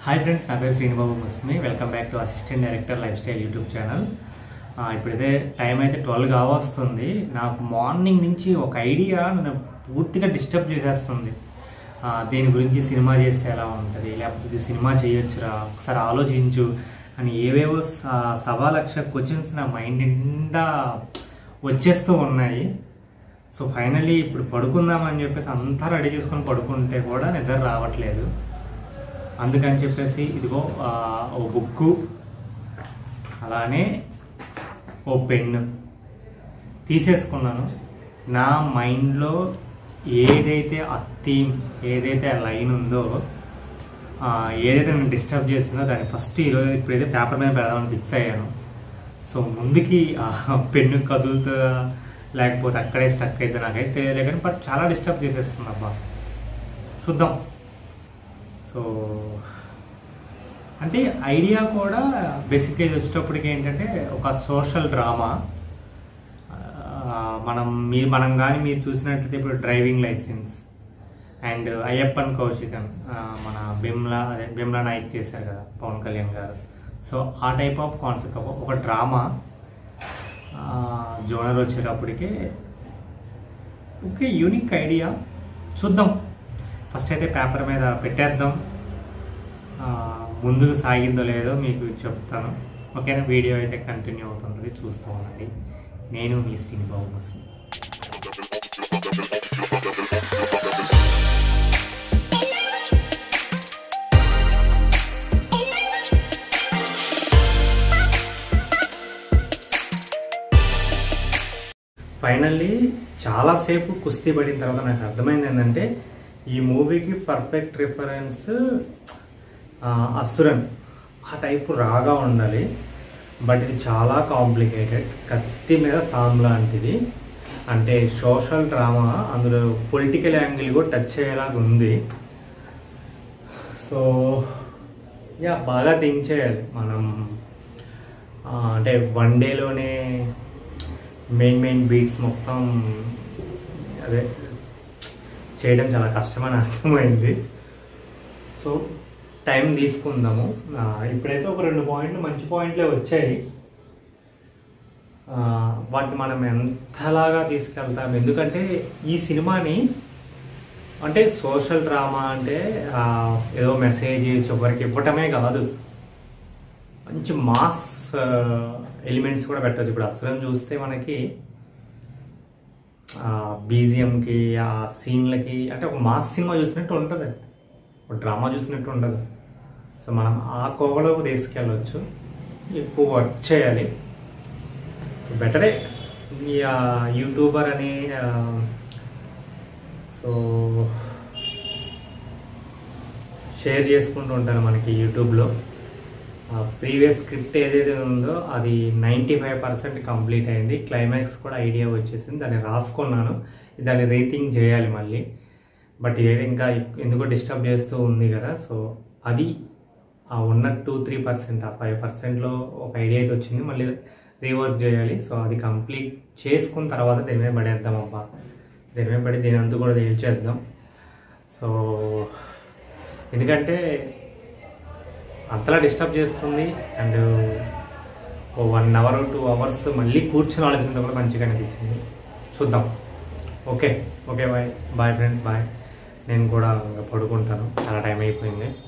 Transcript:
hi friends నా పేరు Srinibabu Musmi welcome back to assistant director lifestyle YouTube channel ఆ, ఇప్పుడైతే టైం అయితే ట్వెల్వ్ కావస్తుంది నాకు మార్నింగ్ నుంచి ఒక ఐడియా నన్ను పూర్తిగా డిస్టర్బ్ చేసేస్తుంది ఆ, దీని గురించి సినిమా చేస్తే ఎలా ఉంటుంది లేకపోతే ఇది సినిమా చేయొచ్చురా ఒకసారి ఆలోచించు అని ఏవేవో స- సవా లక్ష క్వశ్చన్స్ నా మైండ్ నిండా వచ్చేస్తూ ఉన్నాయి సో ఫైనలీ ఇప్పుడు పడుకుందామని చెప్పేసి అంతా రెడీ చేసుకొని పడుకుంటే కూడా నిద్ర రావట్లేదు అందుకని చెప్పేసి ఇదిగో ఆ, ఓ బుక్కు అలానే ఓ పెన్ను తీసేసుకున్నాను నా మైండ్లో ఏదైతే ఆ థీమ్ ఏదైతే ఆ లైన్ ఉందో ఆ, ఏదైతే నన్ను డిస్టర్బ్ చేసిందో దాన్ని ఫస్ట్ ఈరోజు ఇప్పుడైతే పేపర్ మీద పెడదామని ఫిక్స్ అయ్యాను సో ముందుకి ఆ పెన్ను కదులుతుందా లేకపోతే అక్కడే స్టక్ అయితే నాకైతే తెలియదు కానీ బట్ చాలా డిస్టర్బ్ చేసేస్తుంది అబ్బా చూద్దాం సో అంటే ఐడియా కూడా బేసిక్గా ఇది వచ్చేటప్పటికి ఏంటంటే ఒక సోషల్ డ్రామా మనం మీరు మనం కానీ మీరు చూసినట్లయితే ఇప్పుడు డ్రైవింగ్ లైసెన్స్ అండ్ అయ్యప్పన్ కౌశికన్ ఆ, మన బిమ్లా అదే బిమ్లా నాయక్ చేశారు కదా పవన్ కళ్యాణ్ గారు సో ఆ టైప్ ఆఫ్ కాన్సెప్ట్ ఒక ఒక డ్రామా జోనర్ వచ్చేటప్పటికి ఓకే యూనిక్ ఐడియా చూద్దాం ఫస్ట్ అయితే పేపర్ మీద పెట్టేద్దాం ఆ, ముందుకు సాగిందో లేదో మీకు చెప్తాను ఓకేనా వీడియో అయితే కంటిన్యూ అవుతుంది చూస్తూ ఉండండి నేను మీ శ్రీనిబాబు ముస్లిం ఫైనల్లీ చాలాసేపు కుస్తీ పడిన తర్వాత నాకు అర్థమైంది ఏంటంటే ఈ మూవీకి పర్ఫెక్ట్ రిఫరెన్స్ అసురన్ ఆ టైపు రాగా ఉండాలి బట్ ఇది చాలా కాంప్లికేటెడ్ కత్తి మీద సామ్ లాంటిది అంటే సోషల్ డ్రామా అందులో పొలిటికల్ యాంగిల్ కూడా టచ్ అయ్యేలాగా ఉంది సో యా బాగా థింక్ చేయాలి మనం ఆ, అంటే వన్ డేలోనే మెయిన్ మెయిన్ బీట్స్ మొత్తం అదే చేయడం చాలా కష్టమని అర్థమైంది సో టైం తీసుకుందాము ఆ, ఇప్పుడైతే ఒక రెండు పాయింట్లు మంచి పాయింట్లే వచ్చాయి ఆ, వాటిని మనం ఎంతలాగా తీసుకెళ్తాం ఎందుకంటే ఈ సినిమాని అంటే సోషల్ డ్రామా అంటే ఆ, ఏదో మెసేజ్ చివరికి ఇవ్వటమే కాదు మంచి మాస్ ఎలిమెంట్స్ కూడా పెట్టవచ్చు ఇప్పుడు అసలు చూస్తే మనకి బీజిఎంకి ఆ సీన్లకి అంటే ఒక మాస్ సినిమా చూసినట్టు ఉంటుంది ఒక డ్రామా చూసినట్టు ఉండదు సో మనం ఆ కోవలోకి తీసుకెళ్ళవచ్చు ఎక్కువ వర్క్ చేయాలి సో బెటరే ఈ ఆ, యూట్యూబర్ అని ఆ, సో షేర్ చేసుకుంటూ ఉంటాను మనకి యూట్యూబ్లో ప్రీవియస్ స్క్రిప్ట్ ఏదైతే ఉందో అది నైంటీ ఫైవ్ పర్సెంట్ కంప్లీట్ అయింది క్లైమాక్స్ కూడా ఐడియా వచ్చేసింది దాన్ని రాసుకున్నాను దాన్ని రీథింక్ చేయాలి మళ్ళీ బట్ ఇదైతే ఇంకా ఎందుకో డిస్టర్బ్ చేస్తూ ఉంది కదా సో అది ఆ ఉన్న టూ త్రీ పర్సెంట్ ఆ ఫైవ్ పర్సెంట్లో ఒక ఐడియా అయితే వచ్చింది మళ్ళీ రీవర్క్ చేయాలి సో అది కంప్లీట్ చేసుకున్న తర్వాత దీని మీద పడేద్దాం అబ్బా దీని మీద పడి దీని అంతా కూడా తేల్చేద్దాం సో ఎందుకంటే అంతలా డిస్టర్బ్ చేస్తుంది అండ్ ఓ వన్ అవర్ టూ అవర్స్ మళ్ళీ కూర్చొని ఆలోచన కూడా మంచిగా అనిపించింది చూద్దాం okay okay bye bye friends bye నేను కూడా ఇంకా పడుకుంటాను చాలా టైం అయిపోయింది